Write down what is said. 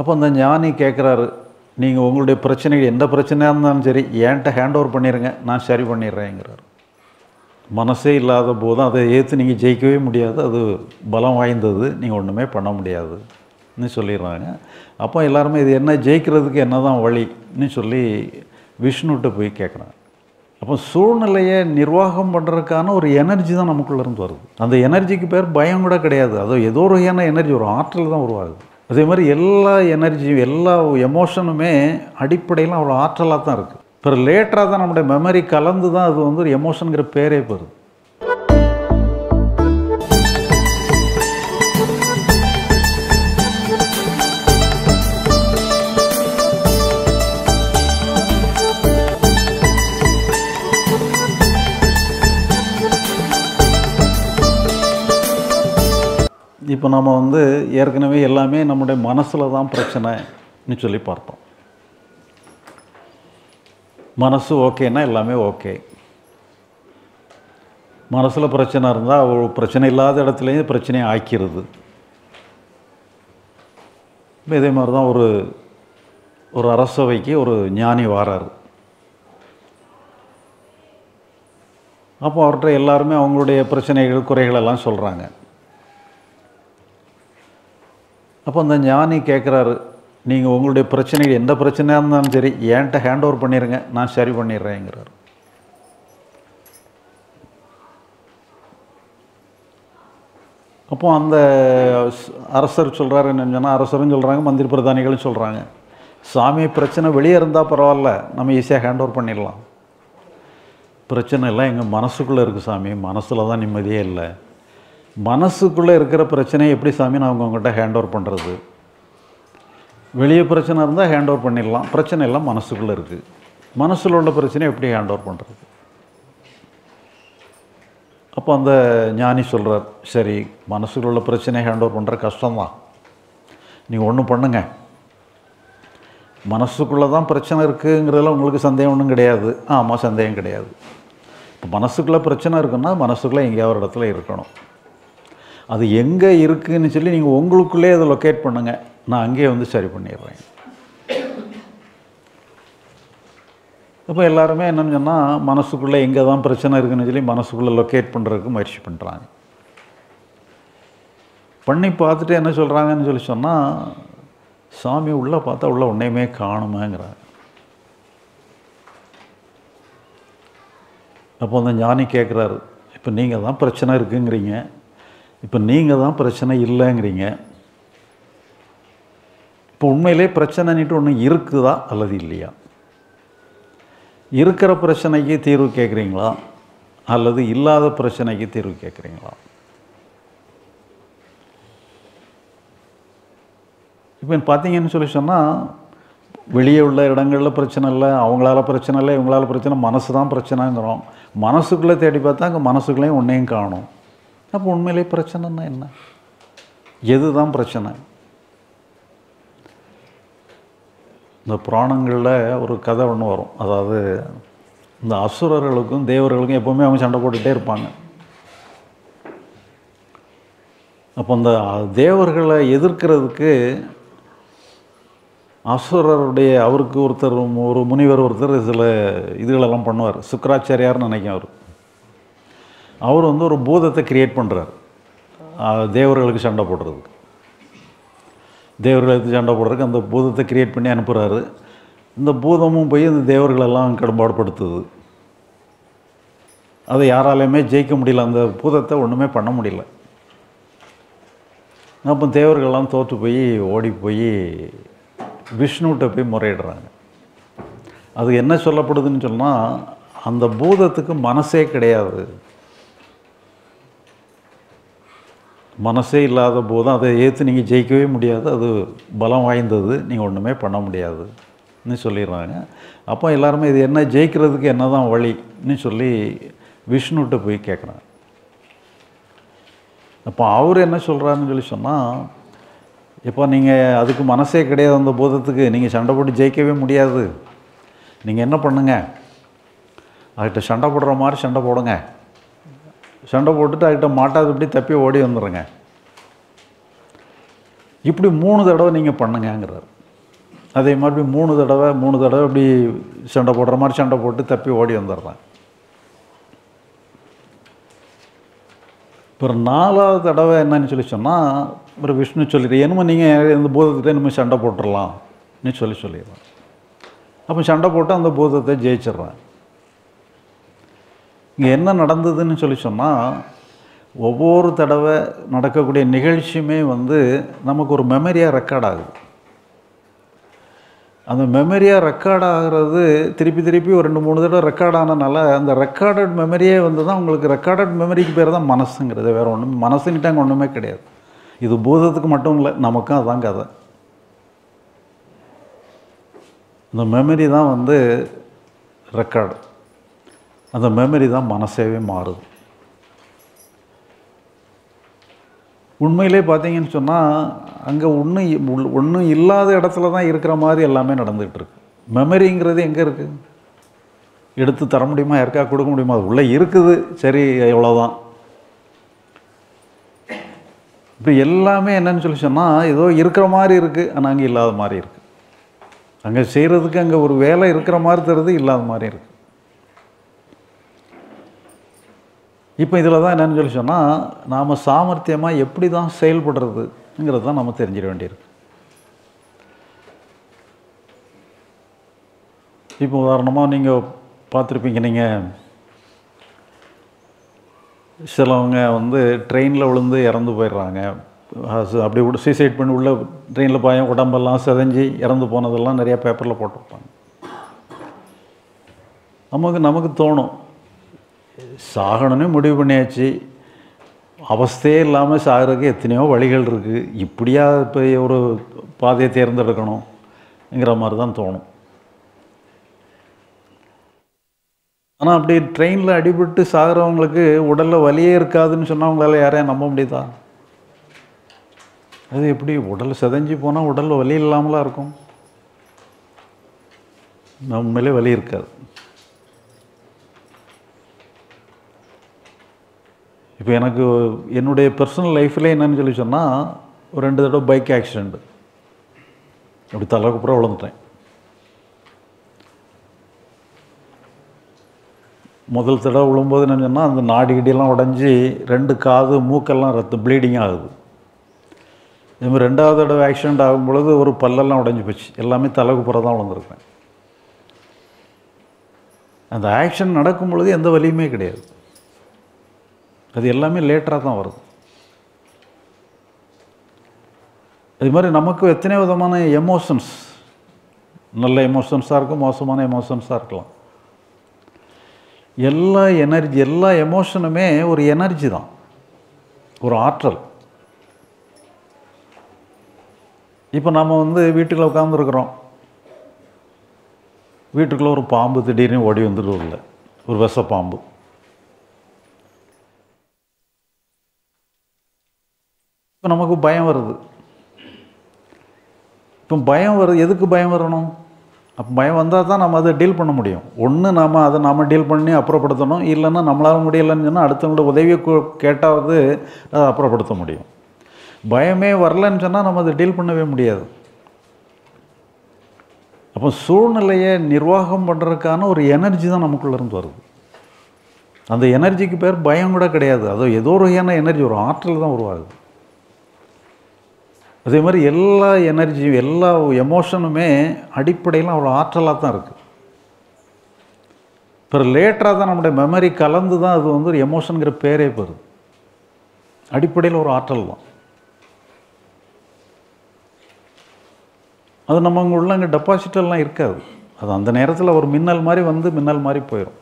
அப்போ அந்த ஞானி கேட்குறாரு நீங்கள் உங்களுடைய பிரச்சனைகள் எந்த பிரச்சனையாக இருந்தாலும் சரி என்கிட்ட ஹேண்ட் ஓவர் பண்ணிடுங்க நான் சரி பண்ணிடுறேங்கிறார் மனசே இல்லாத போதும் அதை ஏற்று நீங்கள் ஜெயிக்கவே முடியாது அது பலம் வாய்ந்தது நீங்கள் ஒன்றுமே பண்ண முடியாதுன்னு சொல்லிடுறாங்க அப்போ எல்லாருமே இது என்ன ஜெயிக்கிறதுக்கு என்ன தான் வழின்னு சொல்லி விஷ்ணுகிட்ட போய் கேட்குறாங்க அப்போ சூழ்நிலையை நிர்வாகம் பண்ணுறதுக்கான ஒரு எனர்ஜி தான் நமக்குள்ள இருந்து வருது அந்த எனர்ஜிக்கு பேர் பயம் கூட கிடையாது அது ஏதோ ஒரு வகையான எனர்ஜி ஒரு ஆற்றல் தான் உருவாகுது அதே மாதிரி எல்லா எனர்ஜியும் எல்லா எமோஷனுமே அடிப்படையில் அவ்வளோ ஆற்றலாக தான் இருக்குது இப்போ லேட்டராக தான் நம்முடைய மெமரி கலந்து தான் அது வந்து ஒரு எமோஷனுங்கிற பேரே பெறுது இப்போ நம்ம வந்து ஏற்கனவே எல்லாமே நம்முடைய மனசில் தான் பிரச்சனைன்னு சொல்லி பார்த்தோம் மனசு ஓகேன்னா எல்லாமே ஓகே மனசில் பிரச்சனை இருந்தால் ஒரு பிரச்சனை இல்லாத இடத்துலையும் பிரச்சனையை ஆக்கிறது இப்போ இதே மாதிரி தான் ஒரு ஒரு அரசவைக்கு ஒரு ஞானி வாராரு அப்போ அவர்கிட்ட எல்லாருமே அவங்களுடைய பிரச்சனைகள் குறைகள் எல்லாம் சொல்கிறாங்க அப்போ அந்த ஞானி கேட்குறாரு நீங்கள் உங்களுடைய பிரச்சனைகள் எந்த பிரச்சனையாக இருந்தாலும் சரி என்கிட்ட ஹேண்ட் ஓவர் பண்ணிடுங்க நான் சரி பண்ணிடுறேங்கிறார் அப்போ அந்த ஸ்- அரசர் சொல்கிறாரு என்னன்னு சொன்னால் அரசரும் சொல்கிறாங்க மந்திரி பிரதானிகளும் சொல்கிறாங்க சாமி பிரச்சனை வெளியே இருந்தால் பரவாயில்ல நம்ம ஈஸியாக ஹேண்ட் ஓவர் பண்ணிடலாம் பிரச்சனை எல்லாம் எங்கள் மனசுக்குள்ளே இருக்குது சாமி மனசில் தான் நிம்மதியே இல்லை மனசுக்குள்ளே இருக்கிற பிரச்சனையை எப்படி சாமி நான் உங்கள்கிட்ட ஹேண்ட் ஓவர் பண்ணுறது வெளியே பிரச்சனை இருந்தால் ஹேண்ட் ஓவர் பண்ணிடலாம் பிரச்சனை எல்லாம் மனசுக்குள்ளே இருக்குது மனசில் உள்ள பிரச்சனையை எப்படி ஹேண்ட் ஓவர் பண்ணுறது அப்போ அந்த ஞானி சொல்கிறார் சரி மனசுக்குள்ள உள்ள பிரச்சனையை ஹேண்ட் ஓவர் பண்ணுற கஷ்டம்தான் நீங்கள் ஒன்றும் பண்ணுங்க மனசுக்குள்ளே தான் பிரச்சனை இருக்குங்கிறதுல உங்களுக்கு சந்தேகம் ஒன்றும் கிடையாது ஆமாம் சந்தேகம் கிடையாது இப்போ மனசுக்குள்ளே பிரச்சனை இருக்குன்னா மனசுக்குள்ளே எங்கேயாவது ஒரு இடத்துல இருக்கணும் அது எங்கே இருக்குன்னு சொல்லி நீங்கள் உங்களுக்குள்ளே அதை லொக்கேட் பண்ணுங்கள் நான் அங்கேயே வந்து சரி பண்ணிடுறேன் இப்போ எல்லாருமே என்னன்னு சொன்னால் மனசுக்குள்ளே எங்கே தான் பிரச்சனை இருக்குன்னு சொல்லி மனசுக்குள்ளே லொக்கேட் பண்ணுறதுக்கு முயற்சி பண்ணுறாங்க பண்ணி பார்த்துட்டு என்ன சொல்கிறாங்கன்னு சொல்லி சொன்னால் சாமி உள்ளே பார்த்தா உள்ள ஒன்றையுமே காணுமேங்கிறாங்க அப்போ அந்த ஞானி கேட்குறாரு இப்போ நீங்கள் தான் பிரச்சனை இருக்குங்கிறீங்க இப்போ நீங்கள் தான் பிரச்சனை இல்லைங்கிறீங்க இப்போ உண்மையிலே பிரச்சனைன்ட்டு ஒன்று இருக்குதா அல்லது இல்லையா இருக்கிற பிரச்சனைக்கு தீர்வு கேட்குறீங்களா அல்லது இல்லாத பிரச்சனைக்கு தீர்வு கேட்குறீங்களா இப்போ பார்த்தீங்கன்னு சொல்லி சொன்னால் வெளியே உள்ள இடங்களில் பிரச்சனை இல்லை அவங்களால பிரச்சனை இல்லை இவங்களால பிரச்சனை மனசு தான் பிரச்சனைங்கிறோம் மனசுக்குள்ளே தேடி பார்த்தா அங்கே மனசுக்குள்ளேயும் ஒன்றையும் காணும் அப்போ உண்மையிலே பிரச்சனைன்னா என்ன எது தான் பிரச்சனை இந்த புராணங்களில் ஒரு கதை ஒன்று வரும் அதாவது இந்த அசுரர்களுக்கும் தேவர்களுக்கும் எப்போவுமே அவங்க சண்டை போட்டுகிட்டே இருப்பாங்க அப்போ அந்த தேவர்களை எதிர்க்கிறதுக்கு அசுரருடைய அவருக்கு ஒருத்தர் ஒரு முனிவர் ஒருத்தர் சில இதுகளெல்லாம் பண்ணுவார் சுக்கராச்சாரியார்னு நினைக்கும் அவர் அவர் வந்து ஒரு பூதத்தை கிரியேட் பண்ணுறார் தேவர்களுக்கு சண்டை போடுறதுக்கு தேவர்களுக்கு சண்டை போடுறதுக்கு அந்த பூதத்தை கிரியேட் பண்ணி அனுப்புகிறாரு இந்த பூதமும் போய் இந்த தேவர்களெல்லாம் கடும்பாடுபடுத்துது அதை யாராலையுமே ஜெயிக்க முடியல அந்த பூதத்தை ஒன்றுமே பண்ண முடியல அப்போ தேவர்கள்லாம் தோற்று போய் ஓடி போய் விஷ்ணுகிட்ட போய் முறையிடுறாங்க அது என்ன சொல்லப்படுதுன்னு சொன்னால் அந்த பூதத்துக்கு மனசே கிடையாது மனசே இல்லாத போதும் அதை ஏற்று நீங்கள் ஜெயிக்கவே முடியாது அது பலம் வாய்ந்தது நீங்கள் ஒன்றுமே பண்ண முடியாதுன்னு சொல்லிடுறாங்க அப்போ எல்லாருமே இது என்ன ஜெயிக்கிறதுக்கு என்ன தான் வழின்னு சொல்லி விஷ்ணுகிட்ட போய் கேட்குறாங்க அப்போ அவர் என்ன சொல்கிறாருன்னு சொல்லி சொன்னால் இப்போ நீங்கள் அதுக்கு மனசே கிடையாது அந்த பூதத்துக்கு நீங்கள் சண்டை போட்டு ஜெயிக்கவே முடியாது நீங்கள் என்ன பண்ணுங்க அதுகிட்ட சண்டை போடுற மாதிரி சண்டை போடுங்க சண்டை போட்டுட்டு அதுகிட்ட மாட்டாதபடி தப்பி ஓடி வந்துடுங்க இப்படி மூணு தடவை நீங்கள் பண்ணுங்கங்கிறார் அதே மாதிரி மூணு தடவை மூணு தடவை இப்படி சண்டை போடுற மாதிரி சண்டை போட்டு தப்பி ஓடி வந்துடுறான் அப்புறம் நாலாவது தடவை என்னன்னு சொல்லி சொன்னால் ஒரு விஷ்ணு சொல்லிடு என்னமோ நீங்கள் இந்த பூதத்திட்ட நம்ம சண்டை போட்டுடலாம் நீ சொல்லி சொல்லிடுறான் அப்போ சண்டை போட்டு அந்த பூதத்தை ஜெயிச்சிடுறான் இங்கே என்ன நடந்ததுன்னு சொல்லி சொன்னால் ஒவ்வொரு தடவை நடக்கக்கூடிய நிகழ்ச்சியுமே வந்து நமக்கு ஒரு மெமரியாக ரெக்கார்ட் ஆகுது அந்த மெமரியாக ரெக்கார்ட் ஆகிறது திருப்பி திருப்பி ஒரு ரெண்டு மூணு தடவை ரெக்கார்ட் ஆனனால அந்த ரெக்கார்டட் மெமரியே வந்து தான் உங்களுக்கு ரெக்கார்டட் மெமரிக்கு பேர் தான் மனசுங்கிறது வேறு ஒன்றும் மனசுங்கிட்ட அங்கே ஒன்றுமே கிடையாது இது பூதத்துக்கு மட்டும் இல்லை நமக்கும் அதான் கதை இந்த மெமரி தான் வந்து ரெக்கார்டு அந்த மெமரி தான் மனசேவே மாறுது உண்மையிலே பார்த்தீங்கன்னு சொன்னால் அங்கே ஒன்றும் ஒன்றும் இல்லாத இடத்துல தான் இருக்கிற மாதிரி எல்லாமே நடந்துகிட்டு இருக்கு மெமரிங்கிறது எங்கே இருக்குது எடுத்து தர முடியுமா யாருக்கா கொடுக்க முடியுமா அது உள்ளே இருக்குது சரி எவ்வளோதான் இப்போ எல்லாமே என்னன்னு சொல்லி சொன்னால் ஏதோ இருக்கிற மாதிரி இருக்குது ஆனால் அங்கே இல்லாத மாதிரி இருக்குது அங்கே செய்கிறதுக்கு அங்கே ஒரு வேலை இருக்கிற மாதிரி தருது இல்லாத மாதிரி இருக்குது இப்போ இதில் தான் என்னன்னு சொல்லி சொன்னால் நாம் சாமர்த்தியமாக எப்படி தான் செயல்படுறதுங்கிறது தான் நம்ம தெரிஞ்சிட வேண்டியிருக்கு இப்போ உதாரணமாக நீங்கள் பார்த்துருப்பீங்க நீங்கள் சிலவங்க வந்து ட்ரெயினில் விழுந்து இறந்து போயிடுறாங்க அது அப்படி விட சூசைட் பண்ணி உள்ள ட்ரெயினில் பாயம் உடம்பெல்லாம் செதஞ்சி இறந்து போனதெல்லாம் நிறையா பேப்பரில் போட்டிருப்பாங்க நமக்கு நமக்கு தோணும் சாகணும்னு முடிவு பண்ணியாச்சு அவஸ்தையே இல்லாமல் சாகிறதுக்கு எத்தனையோ வழிகள் இருக்குது இப்படியா இப்போ ஒரு பாதையை தேர்ந்தெடுக்கணுங்கிற மாதிரி தான் தோணும் ஆனால் அப்படி ட்ரெயினில் அடிபட்டு சாகிறவங்களுக்கு உடலில் வலியே இருக்காதுன்னு சொன்னால் அவங்களால யாரையும் நம்ப முடியுதா அது எப்படி உடல் செதஞ்சு போனால் உடலில் வலி இல்லாமலாம் இருக்கும் உண்மையிலே வலி இருக்காது இப்போ எனக்கு என்னுடைய பர்சனல் லைஃப்பில் என்னன்னு சொல்லி சொன்னால் ஒரு ரெண்டு தடவை பைக் ஆக்சிடெண்ட் அப்படி தலைக்கு பூரா விழுந்துட்டேன் முதல் தடவை விழும்போது என்ன சொன்னால் அந்த நாடி கிடியெல்லாம் உடஞ்சி ரெண்டு காது மூக்கெல்லாம் ரத்தம் ப்ளீடிங் ஆகுது இதுமாதிரி ரெண்டாவது தடவை ஆக்சிடெண்ட் ஆகும் பொழுது ஒரு பல்லெல்லாம் உடஞ்சி போச்சு எல்லாமே தலைக்கு புற தான் விழுந்திருப்பேன் அந்த ஆக்ஷன் நடக்கும் பொழுது எந்த வலியுமே கிடையாது அது எல்லாமே லேட்டராக தான் வருது அது மாதிரி நமக்கு எத்தனை விதமான எமோஷன்ஸ் நல்ல எமோஷன்ஸாக இருக்கும் மோசமான எமோஷன்ஸாக இருக்கலாம் எல்லா எனர்ஜி எல்லா எமோஷனுமே ஒரு எனர்ஜி தான் ஒரு ஆற்றல் இப்போ நம்ம வந்து வீட்டுக்குள்ள உட்காந்துருக்குறோம் வீட்டுக்குள்ளே ஒரு பாம்பு திடீர்னு ஓடி வந்துட்டு உள்ள ஒரு விஷ பாம்பு இப்போ நமக்கு பயம் வருது இப்போ பயம் வருது எதுக்கு பயம் வரணும் அப்போ பயம் வந்தால் தான் நம்ம அதை டீல் பண்ண முடியும் ஒன்று நாம் அதை நாம் டீல் பண்ணி அப்புறப்படுத்தணும் இல்லைன்னா நம்மளால் முடியலைன்னு சொன்னால் அடுத்தவங்களோட உதவியை கேட்டாவது அதை அப்புறப்படுத்த முடியும் பயமே வரலன்னு சொன்னால் நம்ம அதை டீல் பண்ணவே முடியாது அப்போ சூழ்நிலையை நிர்வாகம் பண்ணுறதுக்கான ஒரு எனர்ஜி தான் நமக்குள்ளேருந்து வருது அந்த எனர்ஜிக்கு பேர் பயம் கூட கிடையாது அது ஏதோ ஒரு வகையான எனர்ஜி ஒரு ஆற்றல் தான் உருவாகுது அதே மாதிரி எல்லா எனர்ஜியும் எல்லா எமோஷனுமே அடிப்படையில் அவ்வளோ ஆற்றலாக தான் இருக்குது இப்போ லேட்டராக தான் நம்முடைய மெமரி கலந்து தான் அது வந்து ஒரு எமோஷனுங்கிற பேரே பெறுது அடிப்படையில் ஒரு ஆற்றல் தான் அது நம்ம அங்கே உள்ள அங்கே டெபாசிட்டெல்லாம் இருக்காது அது அந்த நேரத்தில் ஒரு மின்னல் மாதிரி வந்து மின்னல் மாதிரி போயிடும்